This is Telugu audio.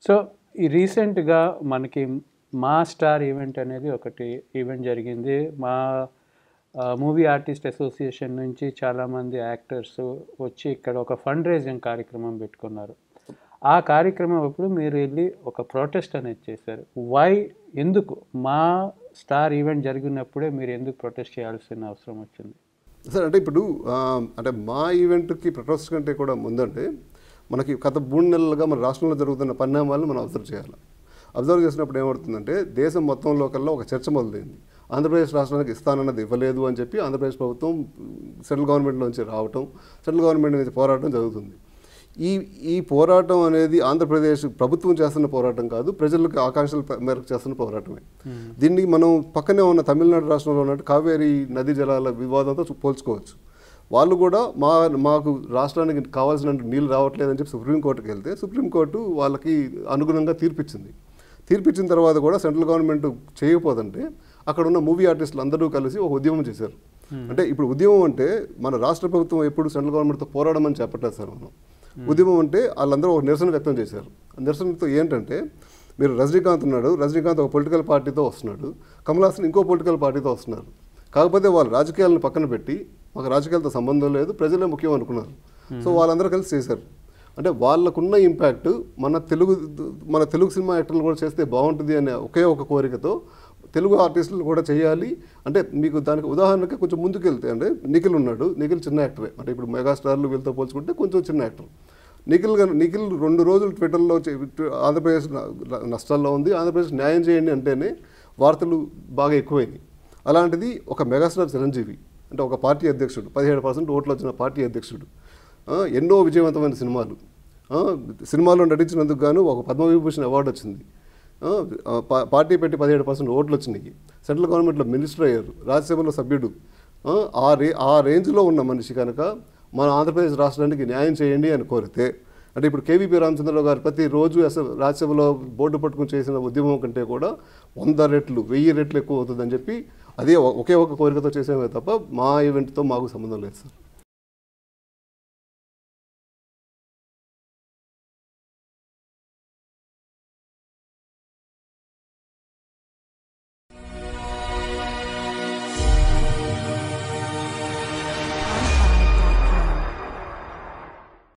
సో ఈ రీసెంట్గా మనకి మా స్టార్ ఈవెంట్ అనేది ఒకటి ఈవెంట్ జరిగింది మా మూవీ ఆర్టిస్ట్ అసోసియేషన్ నుంచి చాలామంది యాక్టర్స్ వచ్చి ఇక్కడ ఒక ఫండ్ రైజింగ్ కార్యక్రమం పెట్టుకున్నారు ఆ కార్యక్రమం అప్పుడు మీరు వెళ్ళి ఒక ప్రొటెస్ట్ అనేది చేశారు వై ఎందుకు మా స్టార్ ఈవెంట్ జరిగినప్పుడే మీరు ఎందుకు ప్రొటెస్ట్ చేయాల్సిన అవసరం వచ్చింది సార్ అంటే ఇప్పుడు ఆ, అంటే మా ఈవెంట్కి ప్రొటెస్ట్ కంటే కూడా ముందంటే మనకి గత మూడు నెలలుగా మన రాష్ట్రంలో జరుగుతున్న పరిణామాలను మనం అబ్జర్వ్ చేయాలి అబ్జర్వ్ చేసినప్పుడు ఏమవుతుందంటే దేశం మొత్తంలో కల్లా ఒక చర్చ మొదలైంది ఆంధ్రప్రదేశ్ రాష్ట్రానికి ఇస్తానన్నది ఇవ్వలేదు అని చెప్పి ఆంధ్రప్రదేశ్ ప్రభుత్వం సెంట్రల్ గవర్నమెంట్లోంచి రావటం సెంట్రల్ గవర్నమెంట్ నుంచి పోరాటం జరుగుతుంది ఈ ఈ పోరాటం అనేది ఆంధ్రప్రదేశ్ ప్రభుత్వం చేస్తున్న పోరాటం కాదు ప్రజలకు ఆకాంక్షల ప- మేరకు చేస్తున్న పోరాటమే దీన్ని మనం పక్కనే ఉన్న తమిళనాడు రాష్ట్రంలో ఉన్నట్టు కావేరీ నదీ జలాల వివాదంతో చూ- పోల్చుకోవచ్చు వాళ్ళు కూడా మా మాకు రాష్ట్రానికి కావాల్సిన నీళ్ళు రావట్లేదని చెప్పి సుప్రీంకోర్టుకి వెళ్తే సుప్రీంకోర్టు వాళ్ళకి అనుగుణంగా తీర్పిచ్చింది తీర్పిచ్చిన తర్వాత కూడా సెంట్రల్ గవర్నమెంట్ చేయకపోతుంటే అక్కడ ఉన్న మూవీ ఆర్టిస్టులు అందరూ కలిసి ఒక ఉద్యమం చేశారు అంటే ఇప్పుడు ఉద్యమం అంటే మన రాష్ట్ర ప్రభుత్వం ఎప్పుడు సెంట్రల్ గవర్నమెంట్తో పోరాడమని చెప్పట్లేదు సార్ మనం ఉద్యమం అంటే వాళ్ళందరూ ఒక నిరసన వ్యక్తం చేశారు ఆ నిరసనతో ఏంటంటే మీరు రజనీకాంత్ ఉన్నాడు రజనీకాంత్ ఒక పొలిటికల్ పార్టీతో వస్తున్నాడు కమల్ హాసన్ ఇంకో పొలిటికల్ పార్టీతో వస్తున్నారు కాకపోతే వాళ్ళు రాజకీయాలను పక్కన పెట్టి మాకు రాజకీయాలతో సంబంధం లేదు ప్రజలే ముఖ్యం అనుకున్నారు సో వాళ్ళందరూ కలిసి చేశారు అంటే వాళ్ళకున్న ఇంపాక్ట్ మన తెలుగు మన తెలుగు సినిమా యాక్టర్లు కూడా చేస్తే బాగుంటుంది అనే ఒకే ఒక కోరికతో తెలుగు ఆర్టిస్టులు కూడా చేయాలి అంటే మీకు దానికి ఉదాహరణకి కొంచెం ముందుకెళ్తే అంటే నిఖిల్ ఉన్నాడు నిఖిల్ చిన్న యాక్టరే అంటే ఇప్పుడు మెగాస్టార్లు వీళ్ళతో పోల్చుకుంటే కొంచెం చిన్న యాక్టర్ నిఖిల్ గారు నిఖిల్ రెండు రోజులు ట్విట్టర్లో చే- ట్వి- ఆంధ్రప్రదేశ్ న- నష్టాల్లో ఉంది ఆంధ్రప్రదేశ్ న్యాయం చేయండి అంటేనే వార్తలు బాగా ఎక్కువైనాయి అలాంటిది ఒక మెగాస్టార్ చిరంజీవి అంటే ఒక పార్టీ అధ్యక్షుడు పదిహేడు పర్సెంట్ ఓట్లు వచ్చిన పార్టీ అధ్యక్షుడు ఆ, ఎన్నో విజయవంతమైన సినిమాలు ఆ, సినిమాలో నటించినందుకు గాను ఒక పద్మవిభూషణ్ అవార్డు వచ్చింది ఆ, ఆ, పా- పార్టీ పెట్టి పదిహేడు పర్సెంట్ ఓట్లు వచ్చినాయి సెంట్రల్ గవర్నమెంట్లో మినిస్టర్ అయ్యారు రాజ్యసభలో సభ్యుడు ఆ, ఆ రే ఆ రేంజ్లో ఉన్న మనిషి కనుక మన ఆంధ్రప్రదేశ్ రాష్ట్రానికి న్యాయం చేయండి అని కోరితే అంటే ఇప్పుడు కేవీపీ రామచంద్రరావు గారు ప్రతిరోజు అసలు రాజ్యసభలో బోర్డు పట్టుకుని చేసిన ఉద్యమం కంటే కూడా వంద రెట్లు వెయ్యి రెట్లు ఎక్కువ అవుతుందని చెప్పి అదే ఒ- ఒకే ఒక కోరికతో చేసేమే తప్ప మా ఈవెంట్తో మాకు సంబంధం లేదు సార్